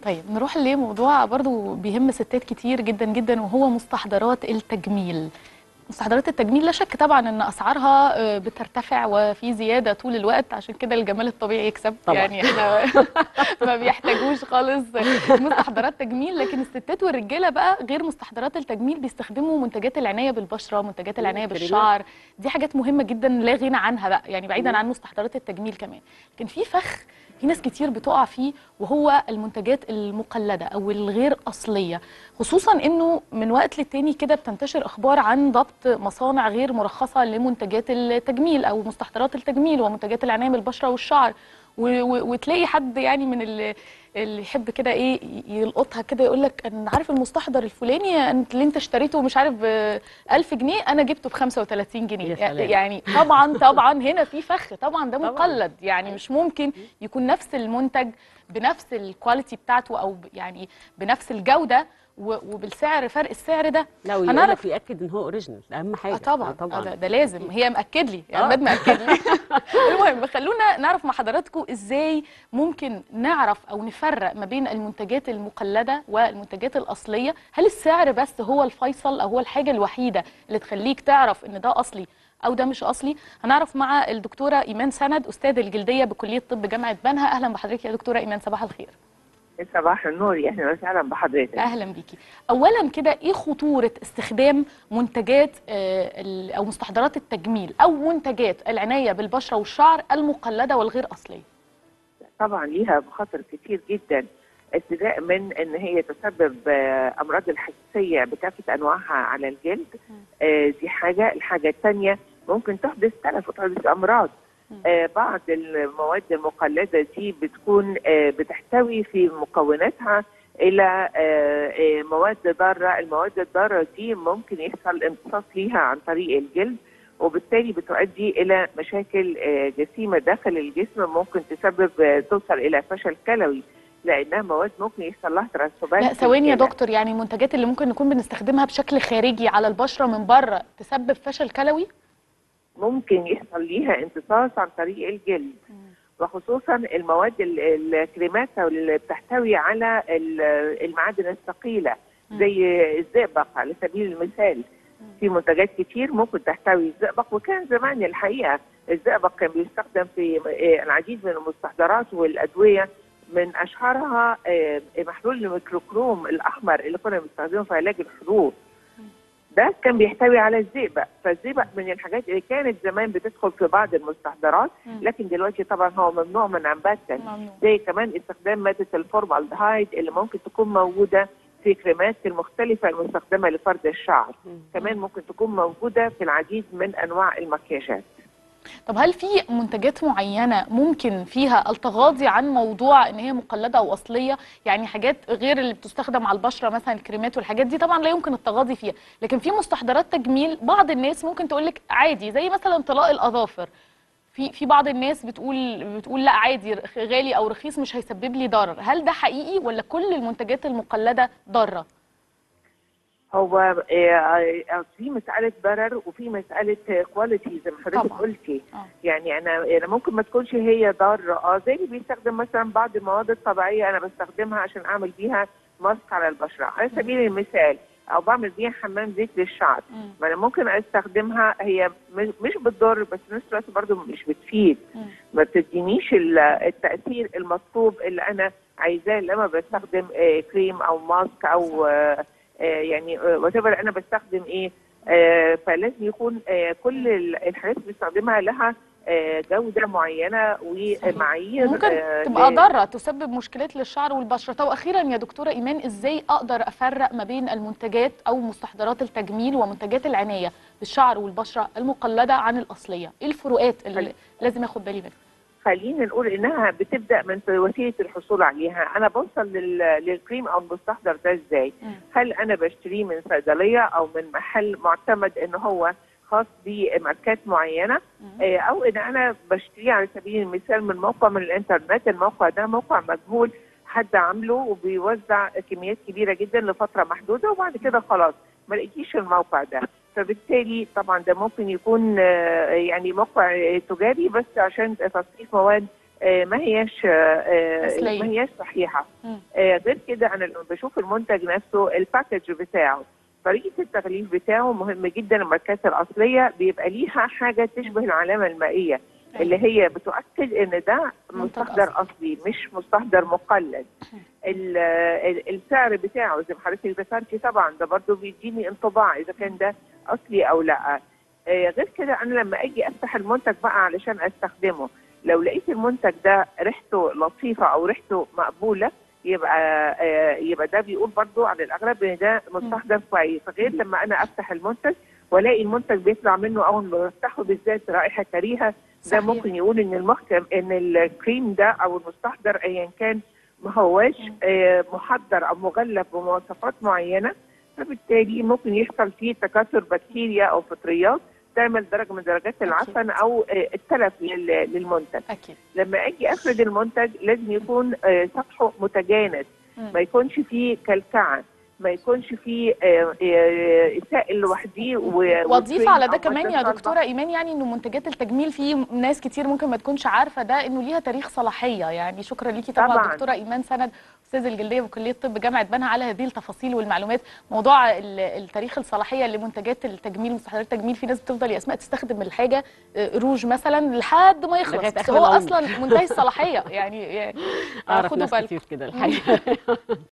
طيب نروح لموضوع برضو بيهم ستات كتير جدا جدا وهو مستحضرات التجميل مستحضرات التجميل لا شك طبعا ان اسعارها آه، بترتفع وفي زياده طول الوقت عشان كده الجمال الطبيعي يكسب طبعاً. يعني احنا ما بيحتاجوش خالص مستحضرات تجميل لكن الستات والرجاله بقى غير مستحضرات التجميل بيستخدموا منتجات العنايه بالبشره منتجات العنايه كريمات. بالشعر دي حاجات مهمه جدا لا غنى عنها بقى يعني بعيدا عن مستحضرات التجميل كمان لكن في فخ في ناس كتير بتقع فيه وهو المنتجات المقلده او الغير اصليه خصوصا انه من وقت للتاني كده بتنتشر اخبار عن ضبط مصانع غير مرخصه لمنتجات التجميل او مستحضرات التجميل ومنتجات العنايه بالبشره والشعر و- و- وتلاقي حد يعني من اللي, اللي يحب كده ايه يلقطها كده يقول لك انا عارف المستحضر الفلاني انت اللي انت اشتريته مش عارف ب 1000 جنيه انا جبته ب 35 جنيه يا سلام. يعني طبعا طبعا هنا في فخ طبعا ده طبعاً. مقلد يعني مش ممكن يكون نفس المنتج بنفس الكواليتي بتاعته او ب- يعني بنفس الجوده و- وبالسعر فرق السعر ده لا ويقول هنعرف- لك ياكد ان هو اوريجينال اهم حاجه اه طبعا, آه طبعا. ده, ده لازم هي مأكد لي يعني آه. ماد مأكد لي المهم خلونا نعرف مع حضراتكم ازاي ممكن نعرف او نفرق ما بين المنتجات المقلده والمنتجات الاصليه هل السعر بس هو الفيصل او هو الحاجه الوحيده اللي تخليك تعرف ان ده اصلي او ده مش اصلي هنعرف مع الدكتوره ايمان سند استاذ الجلديه بكليه طب جامعه بنها اهلا بحضرتك يا دكتوره ايمان صباح الخير صباح النور اهلا وسهلا بحضرتك اهلا بيكي اولا كده ايه خطوره استخدام منتجات آه، ال- او مستحضرات التجميل او منتجات العنايه بالبشره والشعر المقلده والغير اصليه طبعا ليها مخاطر كتير جدا ابتداء من ان هي تسبب آه، امراض الحساسيه بكافه انواعها على الجلد آه، دي حاجه الحاجه الثانيه ممكن تحدث تلف وتحدث امراض آه، بعض المواد المقلده دي بتكون آه، بتحتوي في مكوناتها الى آه، آه، مواد ضاره المواد الضاره دي ممكن يحصل امتصاص ليها عن طريق الجلد وبالتالي بتؤدي الى مشاكل آه، جسيمه داخل الجسم ممكن تسبب آه، توصل الى فشل كلوي لانها مواد ممكن يحصل لها ترسبات لا في ثواني يا الكلى. دكتور يعني المنتجات اللي ممكن نكون بنستخدمها بشكل خارجي على البشره من بره تسبب فشل كلوي ممكن يحصل ليها امتصاص عن طريق الجلد وخصوصا المواد ال- الكريمات اللي بتحتوي على ال- المعادن الثقيله زي الزئبق على سبيل المثال في منتجات كتير ممكن تحتوي الزئبق وكان زمان الحقيقه الزئبق كان بيستخدم في آه، العديد من المستحضرات والادويه من اشهرها آه، محلول الميكروكروم الاحمر اللي كنا بنستخدمه في علاج الحروق ده كان بيحتوي على الزئبق فالزئبق من الحاجات اللي كانت زمان بتدخل في بعض المستحضرات مم. لكن دلوقتي طبعا هو ممنوع من باتا ممنوع. زي كمان استخدام ماده الفورمالدهايد اللي ممكن تكون موجوده في كريمات المختلفه المستخدمه لفرد الشعر كمان ممكن تكون موجوده في العديد من انواع المكياجات طب هل في منتجات معينة ممكن فيها التغاضي عن موضوع ان هي مقلدة او اصلية يعني حاجات غير اللي بتستخدم على البشرة مثلا الكريمات والحاجات دي طبعا لا يمكن التغاضي فيها لكن في مستحضرات تجميل بعض الناس ممكن تقول لك عادي زي مثلا طلاء الاظافر في في بعض الناس بتقول بتقول لا عادي رخ- غالي او رخيص مش هيسبب لي ضرر هل ده حقيقي ولا كل المنتجات المقلدة ضارة هو آه، آه، في مساله ضرر وفي مساله كواليتي زي ما حضرتك طبعاً. قلتي آه. يعني انا انا ممكن ما تكونش هي ضاره اه زي اللي بيستخدم مثلا بعض المواد الطبيعيه انا بستخدمها عشان اعمل بيها ماسك على البشره على سبيل المثال او بعمل بيها حمام زيت للشعر مم. ما انا ممكن استخدمها هي م- مش بتضر بس في نفس الوقت برضه مش بتفيد مم. ما بتدينيش ال- التاثير المطلوب اللي انا عايزاه لما بستخدم آه، كريم او ماسك او آه، آه، يعني وات انا بستخدم ايه آه، فلازم يكون آه، كل ال- الحاجات اللي بستخدمها لها آه، جوده معينه ومعايير ممكن آه، تبقى ل- ضاره تسبب مشكلات للشعر والبشره طب اخيرا يا دكتوره ايمان ازاي اقدر افرق ما بين المنتجات او مستحضرات التجميل ومنتجات العنايه بالشعر والبشره المقلده عن الاصليه ايه الفروقات اللي حلو. لازم اخد بالي منها خلينا نقول انها بتبدا من وسيله الحصول عليها انا بوصل لل- للكريم او المستحضر ده ازاي مم. هل انا بشتريه من صيدليه او من محل معتمد ان هو خاص بماركات معينه مم. آه، او ان انا بشتريه على سبيل المثال من موقع من الانترنت الموقع ده موقع مجهول حد عامله وبيوزع كميات كبيره جدا لفتره محدوده وبعد كده خلاص ما لقيتيش الموقع ده فبالتالي طبعا ده ممكن يكون آه، يعني موقع آه، تجاري بس عشان تصنيف مواد آه، ما هياش آه، آه، أصلية. ما هياش صحيحه مم. آه، غير كده انا لما بشوف المنتج نفسه الباكج بتاعه طريقه التغليف بتاعه مهم جدا الماركات الاصليه بيبقى ليها حاجه تشبه العلامه المائيه اللي هي بتؤكد ان ده منتج مستحضر اصلي مش مستحضر مقلد ال- ال- السعر بتاعه زي ما حضرتك ذكرتي طبعا ده برضو بيديني انطباع اذا كان ده اصلي او لا آه، غير كده انا لما اجي افتح المنتج بقى علشان استخدمه لو لقيت المنتج ده ريحته لطيفه او ريحته مقبوله يبقى آه، يبقى ده بيقول برضو على الاغلب ان ده مستحضر كويس غير لما انا افتح المنتج والاقي المنتج بيطلع منه اول ما بفتحه بالذات رائحه كريهه ده صحيح. ممكن يقول ان المحكم ان الكريم ده او المستحضر ايا كان ما هواش آه، محضر او مغلف بمواصفات معينه فبالتالي ممكن يحصل فيه تكاثر بكتيريا او فطريات تعمل درجه من درجات العفن او آه، التلف لل- للمنتج اكيد لما اجي افرد المنتج لازم يكون آه، سطحه متجانس مم. ما يكونش فيه كلكعه ما يكونش فيه آه، آه، سائل لوحديه و- واضيف وكريم على ده أو كمان مادة يا صلبة. دكتوره ايمان يعني انه منتجات التجميل في ناس كتير ممكن ما تكونش عارفه ده انه ليها تاريخ صلاحيه يعني شكرا ليكي طبعا, طبعاً. دكتوره ايمان سند استاذ الجلديه بكليه الطب جامعه بنها على هذه التفاصيل والمعلومات موضوع ال- التاريخ الصلاحيه لمنتجات التجميل ومستحضرات التجميل في ناس بتفضل يا اسماء تستخدم الحاجه آه، روج مثلا لحد ما يخلص لغاية بس آخر هو العمر. اصلا منتهي الصلاحيه يعني يعني اعرف خدوا ناس بالكم كتير كده الحقيقه